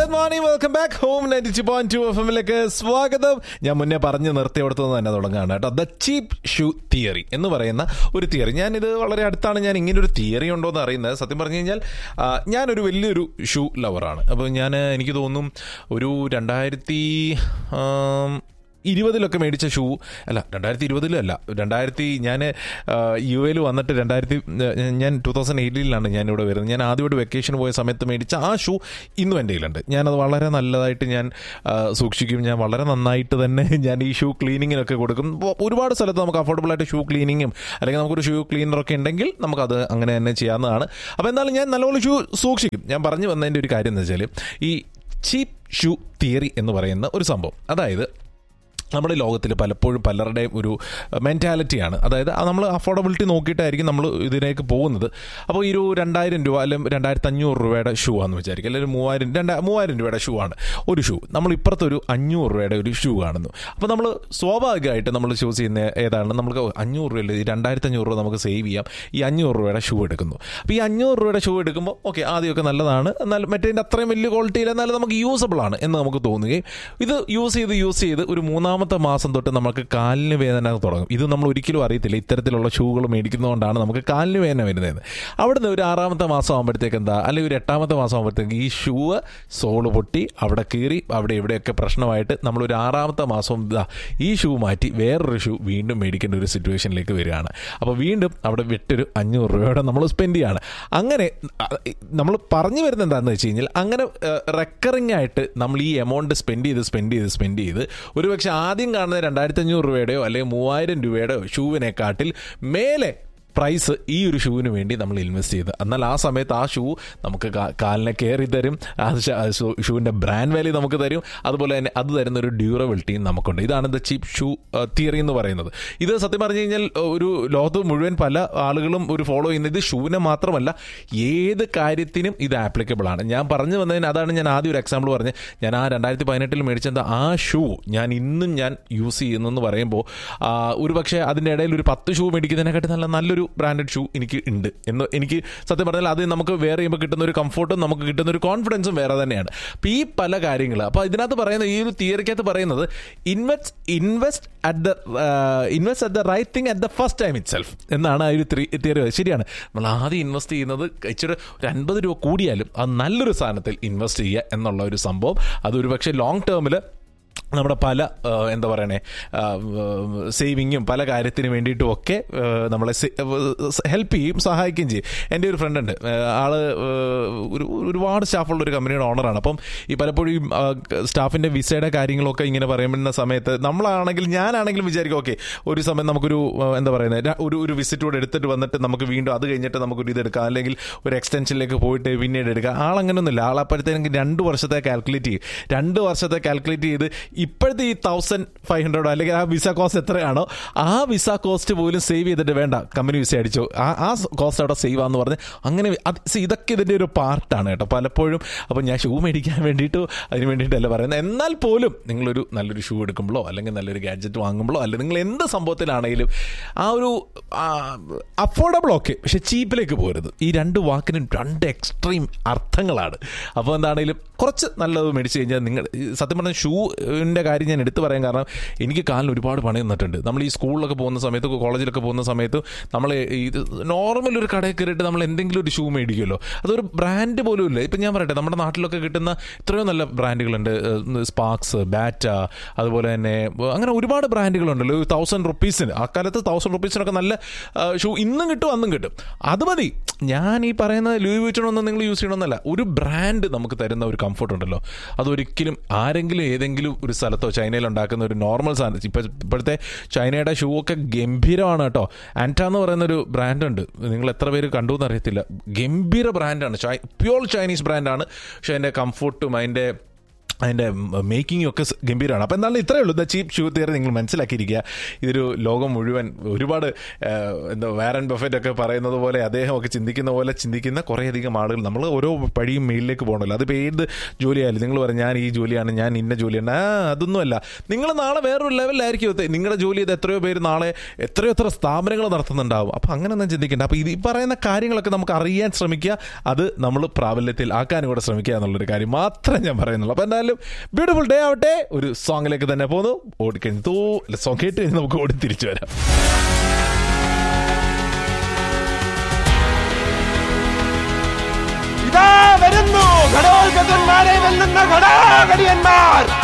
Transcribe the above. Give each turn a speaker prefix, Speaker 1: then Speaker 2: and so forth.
Speaker 1: Good morning welcome back home ninety point two F എമ്മിലേക്ക് സ്വാഗതം ഞാൻ മുന്നേ പറഞ്ഞ് നിർത്തിയെടുത്തത് തന്നെ തുടങ്ങുകയാണ് കേട്ടോ ദ ചീപ്പ് ഷൂ തിയറി എന്ന് പറയുന്ന ഒരു തിയറി ഞാൻ ഇത് വളരെ അടുത്താണ് ഞാൻ ഇങ്ങനെ ഒരു തിയറി ഉണ്ടോ എന്ന് അറിയുന്നത് സത്യം പറഞ്ഞു കഴിഞ്ഞാൽ ആ, ഞാനൊരു വലിയൊരു ഷൂ ലവറാണ് അപ്പോൾ ഞാൻ എനിക്ക് തോന്നും ഒരു രണ്ടായിരത്തി ആം, ഇരുപതിലൊക്കെ മേടിച്ച ഷൂ അല്ല രണ്ടായിരത്തി ഇരുപതിലും അല്ല രണ്ടായിരത്തി ഞാൻ യു എയിൽ വന്നിട്ട് രണ്ടായിരത്തി ഞാൻ ടൂ തൗസൻഡ് എയ്റ്റീനിലാണ് ഞാൻ ഇവിടെ വരുന്നത് ഞാൻ ആദ്യമായിട്ട് വെക്കേഷൻ പോയ സമയത്ത് മേടിച്ച ആ ഷൂ ഇന്നും എൻ്റെ കയ്യിലുണ്ട് ഞാനത് വളരെ നല്ലതായിട്ട് ഞാൻ ആ, സൂക്ഷിക്കും ഞാൻ വളരെ നന്നായിട്ട് തന്നെ ഞാൻ ഈ ഷൂ ക്ലീനിങ്ങിനൊക്കെ കൊടുക്കും ഇപ്പോൾ ഒരുപാട് സ്ഥലത്ത് നമുക്ക് അഫോർഡബിൾ ആയിട്ട് ഷൂ ക്ലീനിങ്ങും അല്ലെങ്കിൽ നമുക്കൊരു ഷൂ ക്ലീനറൊക്കെ ഉണ്ടെങ്കിൽ നമുക്കത് അങ്ങനെ തന്നെ ചെയ്യാവുന്നതാണ് അപ്പോൾ എന്തായാലും ഞാൻ നല്ലപോലെ ഷൂ സൂക്ഷിക്കും ഞാൻ പറഞ്ഞു വന്നതിൻ്റെ ഒരു കാര്യം എന്ന് വെച്ചാൽ ഈ ചീപ്പ് ഷൂ തിയറി എന്ന് പറയുന്ന ഒരു സംഭവം അതായത് നമ്മുടെ ലോകത്തിൽ പലപ്പോഴും പലരുടെയും ഒരു മെൻറ്റാലിറ്റിയാണ് അതായത് നമ്മൾ അഫോർഡബിലിറ്റി നോക്കിയിട്ടായിരിക്കും നമ്മൾ ഇതിലേക്ക് പോകുന്നത് അപ്പോൾ ഈ ഒരു രണ്ടായിരം രൂപ അല്ലെങ്കിൽ രണ്ടായിരത്തി അഞ്ഞൂറ് രൂപയുടെ ഷൂ ആണെന്ന് വിചാരിക്കും അല്ലെങ്കിൽ മൂവായിരം രണ്ടാ മൂവായിരം രൂപയുടെ ഷൂ ആണ് ഒരു ഷൂ നമ്മൾ ഇപ്പുറത്ത് ഒരു അഞ്ഞൂറ് രൂപയുടെ ഒരു ഷൂ കാണുന്നു അപ്പോൾ നമ്മൾ സ്വാഭാവികമായിട്ട് നമ്മൾ ചൂസ് ചെയ്യുന്ന ഏതാണ് നമുക്ക് അഞ്ഞൂറ് രൂപയിൽ ഈ രണ്ടായിരത്തി അഞ്ഞൂറ് രൂപ നമുക്ക് സേവ് ചെയ്യാം ഈ അഞ്ഞൂറ് രൂപയുടെ ഷൂ എടുക്കുന്നു അപ്പോൾ ഈ അഞ്ഞൂറ് രൂപയുടെ ഷൂ എടുക്കുമ്പോൾ ഓക്കെ ആദ്യമൊക്കെ നല്ലതാണ് എന്നാൽ മറ്റേതിൻ്റെ അത്രയും വലിയ ക്വാളിറ്റിയിൽ എന്നാലും നമുക്ക് യൂസബിൾ ആണ് എന്ന് നമുക്ക് തോന്നുകയും ഇത് യൂസ് ചെയ്ത് യൂസ് ചെയ്ത് ഒരു മൂന്നാമത്തെ മാസം തൊട്ട് നമുക്ക് കാലിന് വേദന തുടങ്ങും ഇത് നമ്മൾ ഒരിക്കലും അറിയത്തില്ല ഇത്തരത്തിലുള്ള ഷൂകൾ മേടിക്കുന്നതുകൊണ്ടാണ് നമുക്ക് കാലിന് വേദന വരുന്നത് അവിടുന്ന് ഒരു ആറാമത്തെ മാസം ആകുമ്പോഴത്തേക്ക് എന്താ അല്ലെങ്കിൽ ഒരു എട്ടാമത്തെ മാസം ആകുമ്പോഴത്തേക്ക് ഈ ഷൂ സോള് പൊട്ടി അവിടെ കീറി അവിടെ ഇവിടെയൊക്കെ പ്രശ്നമായിട്ട് നമ്മളൊരു ആറാമത്തെ മാസം ഇതാ ഈ ഷൂ മാറ്റി വേറൊരു ഷൂ വീണ്ടും മേടിക്കേണ്ട ഒരു സിറ്റുവേഷനിലേക്ക് വരികയാണ് അപ്പോൾ വീണ്ടും അവിടെ വിട്ടൊരു അഞ്ഞൂറ് രൂപയോടെ നമ്മൾ സ്പെൻഡ് ചെയ്യാണ് അങ്ങനെ നമ്മൾ പറഞ്ഞു വരുന്നത് എന്താണെന്ന് വെച്ച് കഴിഞ്ഞാൽ അങ്ങനെ റെക്കറിംഗ് ആയിട്ട് നമ്മൾ ഈ എമൗണ്ട് സ്പെൻഡ് ചെയ്ത് സ്പെൻഡ് ചെയ്ത് സ്പെൻഡ് ചെയ്ത് ഒരുപക്ഷെ ആദ്യം കാണുന്ന രണ്ടായിരത്തി അഞ്ഞൂറ് രൂപയുടെയോ അല്ലെങ്കിൽ മൂവായിരം രൂപയുടെയോ ഷൂവിനെക്കാട്ടിൽ മേലെ പ്രൈസ് ഈ ഒരു ഷൂവിന് വേണ്ടി നമ്മൾ ഇൻവെസ്റ്റ് ചെയ്ത് എന്നാൽ ആ സമയത്ത് ആ ഷൂ നമുക്ക് കാ- കാലിനെ കയറി തരും ആ ഷ- ഷൂ- ഷൂവിൻ്റെ ബ്രാൻഡ് വാല്യൂ നമുക്ക് തരും അതുപോലെ തന്നെ അത് തരുന്ന ഒരു ഡ്യൂറബിലിറ്റിയും നമുക്കുണ്ട് ഇതാണ് ദ ചീപ്പ് ഷൂ തിയറി എന്ന് പറയുന്നത് ഇത് സത്യം പറഞ്ഞു കഴിഞ്ഞാൽ ഒരു ലോകത്ത് മുഴുവൻ പല ആളുകളും ഒരു ഫോളോ ചെയ്യുന്നത് ഇത് ഷൂവിനെ മാത്രമല്ല ഏത് കാര്യത്തിനും ഇത് ആപ്ലിക്കബിൾ ആണ് ഞാൻ പറഞ്ഞു വന്നതിന് അതാണ് ഞാൻ ആദ്യം ഒരു എക്സാമ്പിൾ പറഞ്ഞത് ഞാൻ ആ രണ്ടായിരത്തി പതിനെട്ടിൽ മേടിച്ചത് ആ ഷൂ ഞാൻ ഇന്നും ഞാൻ യൂസ് ചെയ്യുന്നു എന്ന് പറയുമ്പോൾ ആ, ഒരു പക്ഷേ അതിൻ്റെ ഇടയിൽ ഒരു പത്ത് ഷൂ മേടിക്കുന്നതിനെക്കാട്ടി നല്ല നല്ലൊരു ബ്രാൻഡഡ് ഷൂ എനിക്ക് ഉണ്ട് എന്ന് എനിക്ക് സത്യം പറഞ്ഞാൽ അത് നമുക്ക് വേറെ ചെയ്യുമ്പോൾ കിട്ടുന്ന ഒരു കംഫർട്ടും നമുക്ക് കിട്ടുന്ന ഒരു കോൺഫിഡൻസും വേറെ തന്നെയാണ് അപ്പോൾ ഈ പല കാര്യങ്ങൾ അപ്പോൾ ഇതിനകത്ത് പറയുന്ന ഈ ഒരു തിയറിക്കകത്ത് പറയുന്നത് invest invest at the invest at the right thing at the first time itself എന്നാണ് ആ ഒരു തിയറി ശരിയാണ് നമ്മൾ ആദ്യം ഇൻവെസ്റ്റ് ചെയ്യുന്നത് ഇച്ചിരി ഒരു അൻപത് രൂപ കൂടിയാലും അത് നല്ലൊരു സാധനത്തിൽ ഇൻവെസ്റ്റ് ചെയ്യുക എന്നുള്ള ഒരു സംഭവം അതൊരു പക്ഷേ ലോങ് ടേമിൽ നമ്മുടെ പല ആ, എന്താ പറയണേ സേവിങ്ങും പല കാര്യത്തിന് വേണ്ടിയിട്ടും ഒക്കെ ആ, നമ്മളെ ഹെൽപ്പ് ചെയ്യും സഹായിക്കുകയും ചെയ്യും എൻ്റെ ഒരു ഫ്രണ്ട് ഉണ്ട് ആ, ആള് ആ, ഒരു ഒരുപാട് സ്റ്റാഫുള്ള ഒരു കമ്പനിയുടെ ഓണറാണ് അപ്പം ഈ പലപ്പോഴും ഈ, ആ, സ്റ്റാഫിൻ്റെ വിസയുടെ കാര്യങ്ങളൊക്കെ ഇങ്ങനെ പറയുന്ന സമയത്ത് നമ്മളാണെങ്കിൽ ഞാനാണെങ്കിലും വിചാരിക്കും ഓക്കെ ഒരു സമയം നമുക്കൊരു ആ, എന്താ പറയുന്നത് ര- ഒരു ഒരു വിസിറ്റ് കൂടെ എടുത്തിട്ട് വന്നിട്ട് നമുക്ക് വീണ്ടും അത് കഴിഞ്ഞിട്ട് നമുക്കൊരു ഇത് എടുക്കാം അല്ലെങ്കിൽ ഒരു എക്സ്റ്റൻഷനിലേക്ക് പോയിട്ട് പിന്നീട് എടുക്കാം ആളങ്ങനെയൊന്നുമില്ല ആളപ്പോഴത്തേക്ക് രണ്ട് വർഷത്തെ കാൽക്കുലേറ്റ് ചെയ്യും രണ്ട് വർഷത്തെ കാൽക്കുലേറ്റ് ചെയ്ത് ഇപ്പോഴത്തെ ഈ തൗസൻഡ് ഫൈവ് ഹൺഡ്രഡോ അല്ലെങ്കിൽ ആ വിസ കോസ്റ്റ് എത്രയാണോ ആ വിസ കോസ്റ്റ് പോലും സേവ് ചെയ്തിട്ട് വേണ്ട കമ്പനി വിസ അടിച്ചു ആ ആ കോസ്റ്റ് അവിടെ സേവ് ആന്ന് പറഞ്ഞ് അങ്ങനെ അത് see, ഇതൊക്കെ ഇതിൻ്റെ ഒരു പാർട്ടാണ് കേട്ടോ പലപ്പോഴും അപ്പോൾ ഞാൻ ഷൂ മേടിക്കാൻ വേണ്ടിയിട്ട് അതിന് വേണ്ടിയിട്ടല്ല പറയുന്നത് എന്നാൽ പോലും നിങ്ങളൊരു നല്ലൊരു ഷൂ എടുക്കുമ്പോഴോ അല്ലെങ്കിൽ നല്ലൊരു ഗാഡ്ജറ്റ് വാങ്ങുമ്പോഴോ അല്ലെങ്കിൽ നിങ്ങൾ എന്ത് സംഭവത്തിലാണെങ്കിലും ആ ഒരു അഫോർഡബിൾ ഓക്കെ പക്ഷെ ചീപ്പിലേക്ക് പോരുത് ഈ രണ്ട് വാക്കിനും രണ്ട് എക്സ്ട്രീം അർത്ഥങ്ങളാണ് അപ്പോൾ എന്താണെങ്കിലും കുറച്ച് നല്ലത് മേടിച്ച് കഴിഞ്ഞാൽ നിങ്ങൾ ഈ സത്യം പറഞ്ഞാൽ ഷൂവിൻ്റെ കാര്യം ഞാൻ എടുത്തു പറയാൻ കാരണം എനിക്ക് കാലിന് ഒരുപാട് പണി തന്നിട്ടുണ്ട് നമ്മൾ ഈ സ്കൂളിലൊക്കെ പോകുന്ന സമയത്ത് കോളേജിലൊക്കെ പോകുന്ന സമയത്ത് നമ്മൾ ഇത് നോർമൽ ഒരു കടയിൽ കയറിയിട്ട് നമ്മൾ എന്തെങ്കിലും ഒരു ഷൂ മേടിക്കുമല്ലോ അതൊരു ബ്രാൻഡ് പോലും ഇല്ല ഇപ്പം ഞാൻ പറയട്ടെ നമ്മുടെ നാട്ടിലൊക്കെ കിട്ടുന്ന എത്രയോ നല്ല ബ്രാൻഡുകളുണ്ട് സ്പാർക്സ് ബാറ്റ അതുപോലെ തന്നെ ഏഹ്, അങ്ങനെ ഒരുപാട് ബ്രാൻഡുകളുണ്ടല്ലോ തൗസൻഡ് റുപ്പീസിന് ആ കാലത്ത് തൗസൻഡ് റുപ്പീസിനൊക്കെ നല്ല ഷൂ ഇന്നും കിട്ടും അന്നും കിട്ടും അത് മതി ഞാൻ ഈ പറയുന്ന ലൂയി വീറ്റണൊന്നും നിങ്ങൾ യൂസ് ചെയ്യണമെന്നല്ല ഒരു ബ്രാൻഡ് നമുക്ക് തരുന്ന ഒരു കംഫർട്ട് ഉണ്ടല്ലോ അതൊരിക്കലും ആരെങ്കിലും ഏതെങ്കിലും ഒരു സ്ഥലത്തോ ചൈനയിൽ ഉണ്ടാക്കുന്ന ഒരു നോർമൽ സാധനം ഇപ്പം ഇപ്പോഴത്തെ ചൈനയുടെ ഷൂ ഒക്കെ ഗംഭീരമാണ് കേട്ടോ ആൻറ്റ എന്ന് പറയുന്ന ഒരു ബ്രാൻഡ് ഉണ്ട് നിങ്ങൾ എത്ര പേര് കണ്ടു എന്ന് അറിയത്തില്ല ഗംഭീര ബ്രാൻഡാണ് ചൈ പ്യോർ ചൈനീസ് ബ്രാൻഡാണ് പക്ഷേ അതിൻ്റെ കംഫർട്ടും അതിൻ്റെ അതിൻ്റെ മേക്കിംഗ് ഒക്കെ സ് ഗംഭീരമാണ് അപ്പോൾ എന്താണ് ഇത്രയേ ഉള്ളൂ ദ ചീപ്പ് ഷൂ തിയറി നിങ്ങൾ മനസ്സിലാക്കിയിരിക്കുക ഇതൊരു ലോകം മുഴുവൻ ഒരുപാട് ആ, എന്താ വാരൻ ബഫറ്റ് ഒക്കെ പറയുന്നത് പോലെ അദ്ദേഹം ഒക്കെ ചിന്തിക്കുന്ന പോലെ ചിന്തിക്കുന്ന കുറേയധികം ആളുകൾ നമ്മൾ ഓരോ പടിയും മേളിലേക്ക് പോകണമല്ലോ അതിപ്പോൾ ഏത് ജോലിയായാലും നിങ്ങൾ പറയും ഞാൻ ഈ ജോലിയാണ് ഞാൻ ഇന്ന ജോലിയാണ് ആ അതൊന്നുമല്ല നിങ്ങൾ നാളെ വേറൊരു ലെവലിലായിരിക്കും എത്തുക. നിങ്ങളുടെ ജോലി ചെയ്ത് എത്രയോ പേര് നാളെ എത്രയോ എത്ര സ്ഥാപനങ്ങൾ നടത്തുന്നുണ്ടാവും അപ്പോൾ അങ്ങനെ ഒന്നും ചിന്തിക്കേണ്ട അപ്പോൾ ഇത് ഈ പറയുന്ന കാര്യങ്ങളൊക്കെ നമുക്ക് അറിയാൻ ശ്രമിക്കുക അത് നമ്മൾ പ്രാബല്യത്തിൽ ആക്കാനും കൂടെ ശ്രമിക്കുക എന്നുള്ളൊരു കാര്യം മാത്രമേ ഞാൻ പറയുന്നുള്ളൂ അപ്പോൾ എന്തായാലും ബ്യൂട്ടിഫുൾ ഡേ ആവട്ടെ ഒരു സോങ്ങിലേക്ക് തന്നെ പോന്നു ഓടിക്കഴിഞ്ഞു തോ സോങ് കേട്ട് കഴിഞ്ഞ് നമുക്ക് ഓടി തിരിച്ചു വരാം
Speaker 2: ഇതാ വരുന്നു ഘടോത്കന്മാരെ വെല്ലുന്ന ഘടാഘടിയന്മാർ